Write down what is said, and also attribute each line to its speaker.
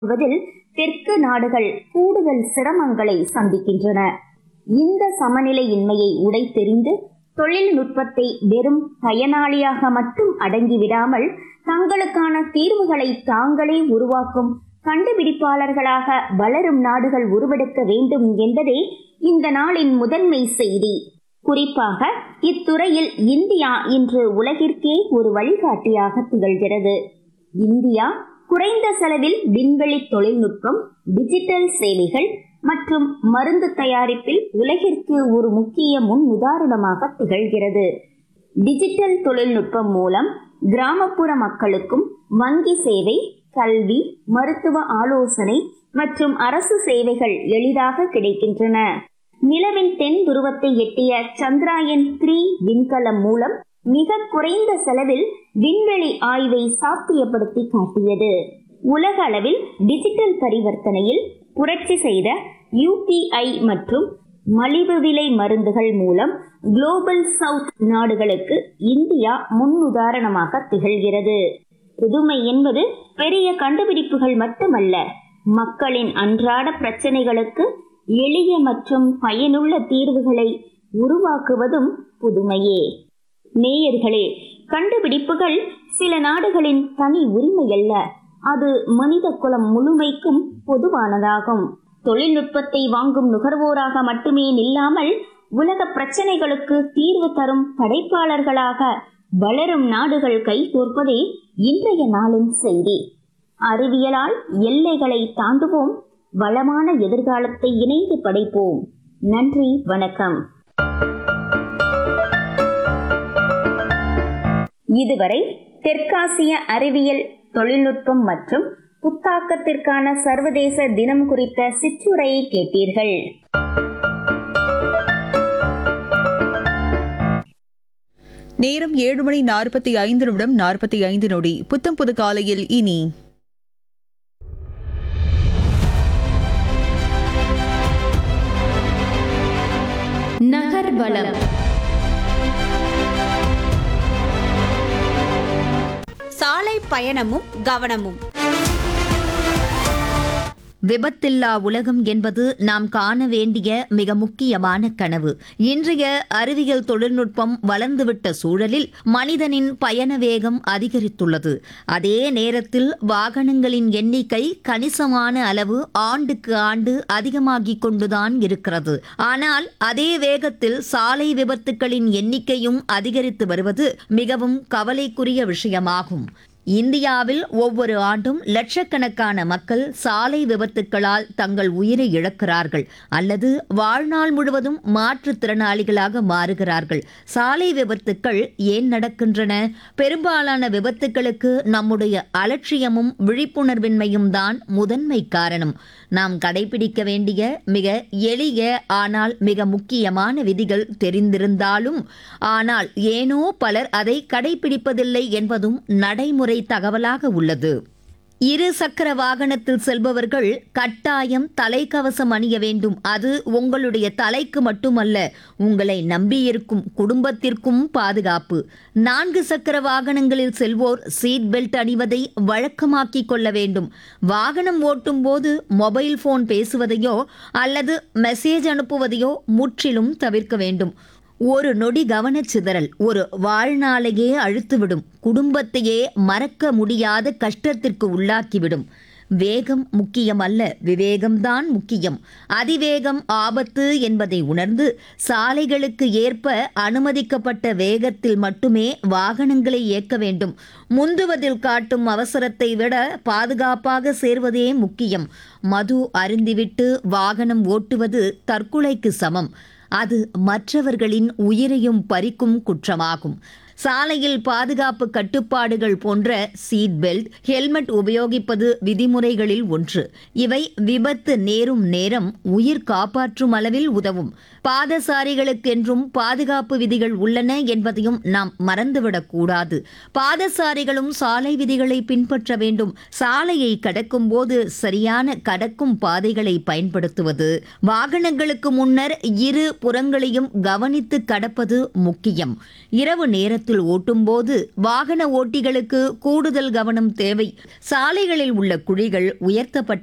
Speaker 1: வருவதில் தெற்கு நாடுகள் கூடுதல் சிரமங்களை சந்திக்கின்றன இந்த சமநிலையின்மையை உடைத்தெறிந்து தொழில்நுட்பத்தை வெறும் பயனாளியாக மட்டும் அடங்கிவிடாமல் தங்களுக்கான தீர்வுகளை தாங்களே உருவாக்கும் கண்டுபிடிப்பாளர்களாக வளரும் நாடுகள் உருவெடுக்க வேண்டும் என்பதே இந்த நாளின் முதன்மை செய்தி குறிப்பாக இத்துறையில் இந்தியா இன்று உலகிற்கே ஒரு வழிகாட்டியாக திகழ்கிறது இந்தியா குறைந்த செலவில் விண்வெளி தொழில்நுட்பம் டிஜிட்டல் சேவைகள் மற்றும் மருந்து தயாரிப்பில் உலகிற்கு ஒரு முக்கிய முன் உதாரணமாக திகழ்கிறது டிஜிட்டல் தொழில்நுட்பம் மூலம் கிராமப்புற மக்களுக்கும் வங்கி சேவை கல்வி மருத்துவ ஆலோசனை மற்றும் அரசு சேவைகள் எளிதாக கிடைக்கின்றன நிலவின் தென் துருவத்தை எட்டிய சந்திராயன் த்ரீ விண்கலம் மூலம் மிக குறைந்த செலவில் விண்வெளி ஆய்வை சாத்தியப்படுத்தி காட்டியது உலக அளவில் டிஜிட்டல் பரிவர்த்தனையில் புரட்சி செய்த யூபிஐ மற்றும் மலிவு விலை மருந்துகள் மூலம் குளோபல் சவுத் நாடுகளுக்கு இந்தியா முன்னுதாரணமாக திகழ்கிறது புதுமை என்பது பெரிய கண்டுபிடிப்புகள் மட்டுமல்ல மக்களின் அன்றாட பிரச்சனைகளுக்கு எளிய மற்றும் பயனுள்ள தீர்வுகளை உருவாக்குவதும் புதுமையே நேயர்களே கண்டுபிடிப்புகள் சில நாடுகளின் தனி உரிமையல்ல அது மனித குலம் முழுமைக்கும் பொதுவானதாகும் தொழில்நுட்பத்தை வாங்கும் நுகர்வோராக மட்டுமே நில்லாமல் உலக பிரச்சனைகளுக்கு தீர்வு தரும் படைப்பாளர்களாக வளரும் நாடுகள் கைகோர்ப்பதே இன்றைய நாளின் செய்தி அறிவியலால் எல்லைகளை தாண்டுவோம் வளமான எதிர்காலத்தை இணைந்து படைப்போம் நன்றி வணக்கம் இதுவரை தெற்காசிய அறிவியல் தொழில்நுட்பம் மற்றும் புத்தாக்கத்திற்கான சர்வதேச தினம் குறித்த சிற்றுரையை கேட்டீர்கள்
Speaker 2: நேரம் ஏழு மணி நாற்பத்தி ஐந்து நிமிடம் நாற்பத்தி ஐந்து நொடி புத்தம் புது காலையில் இனி
Speaker 3: நகர்வலம்
Speaker 4: சாலை பயணமும் கவனமும்
Speaker 3: விபத்தில்லா உலகம் என்பது நாம் காண வேண்டிய மிக முக்கியமான கனவு இன்றைய அறிவியல் தொழில்நுட்பம் வளர்ந்துவிட்ட சூழலில் மனிதனின் பயண வேகம் அதிகரித்துள்ளது அதே நேரத்தில் வாகனங்களின் எண்ணிக்கை கணிசமான அளவு ஆண்டுக்கு ஆண்டு அதிகமாகிக் கொண்டுதான் இருக்கிறது ஆனால் அதே வேகத்தில் சாலை விபத்துகளின் எண்ணிக்கையும் அதிகரித்து வருவது மிகவும் கவலைக்குரிய விஷயமாகும் இந்தியாவில் ஒவ்வொரு ஆண்டும் லட்சக்கணக்கான மக்கள் சாலை விபத்துக்களால் தங்கள் உயிரை இழக்கிறார்கள் அல்லது வாழ்நாள் முழுவதும் மாற்றுத்திறனாளிகளாக மாறுகிறார்கள் சாலை விபத்துக்கள் ஏன் நடக்கின்றன பெரும்பாலான விபத்துக்களுக்கு நம்முடைய அலட்சியமும் விழிப்புணர்வின்மையும் தான் முதன்மை காரணம் நாம் கடைபிடிக்க வேண்டிய மிக எளிய ஆனால் மிக முக்கியமான விதிகள் தெரிந்திருந்தாலும் ஆனால் ஏனோ பலர் அதை கடைபிடிப்பதில்லை என்பதும் நடைமுறை தகவலாக உள்ளது இரு சக்கர வாகனத்தில் செல்பவர்கள் கட்டாயம் தலைக்கவசம் அணிய வேண்டும் அது உங்களுடைய தலைக்கு மட்டுமல்ல உங்களை நம்பியிருக்கும் குடும்பத்திற்கும் பாதுகாப்பு நான்கு சக்கர வாகனங்களில் செல்வோர் சீட் பெல்ட் அணிவதை வழக்கமாக்கிக் கொள்ள வேண்டும் வாகனம் ஓட்டும் போது மொபைல் போன் பேசுவதையோ அல்லது மெசேஜ் அனுப்புவதையோ முற்றிலும் தவிர்க்க வேண்டும் ஒரு நொடி கவனச்சிதறல் ஒரு வாழ்நாளையே அழுத்துவிடும் குடும்பத்தையே மறக்க முடியாத கஷ்டத்திற்கு உள்ளாக்கிவிடும் வேகம் முக்கியமல்ல விவேகம்தான் முக்கியம் அதிவேகம் ஆபத்து என்பதை உணர்ந்து சாலைகளுக்கு ஏற்ப அனுமதிக்கப்பட்ட வேகத்தில் மட்டுமே வாகனங்களை இயக்க வேண்டும் முந்துவதில் காட்டும் அவசரத்தை விட பாதுகாப்பாக சேர்வதே முக்கியம் மது அருந்திவிட்டு வாகனம் ஓட்டுவது தற்கொலைக்கு சமம் அது மற்றவர்களின் உயிரையும் பறிக்கும் குற்றமாகும் சாலையில் பாதுகாப்பு கட்டுப்பாடுகள் போன்ற சீட் பெல்ட் ஹெல்மெட் உபயோகிப்பது விதிமுறைகளில் ஒன்று இவை விபத்து நேரும் நேரம் உயிர் காப்பாற்றும் அளவில் உதவும் பாதசாரிகளுக்கென்றும் பாதுகாப்பு விதிகள் உள்ளன என்பதையும் நாம் மறந்துவிடக் கூடாது பாதசாரிகளும் சாலை விதிகளை பின்பற்ற வேண்டும் சாலையை கடக்கும் போது சரியான கடக்கும் பாதைகளை பயன்படுத்துவது வாகனங்களுக்கு முன்னர் இரு புறங்களையும் கவனித்து கடப்பது முக்கியம் இரவு நேரத்தில் வேகத்தில் ஓட்டும்போது வாகன ஓட்டிகளுக்கு கூடுதல் கவனம் தேவை சாலைகளில் உள்ள குழிகள் உயர்த்தப்பட்டு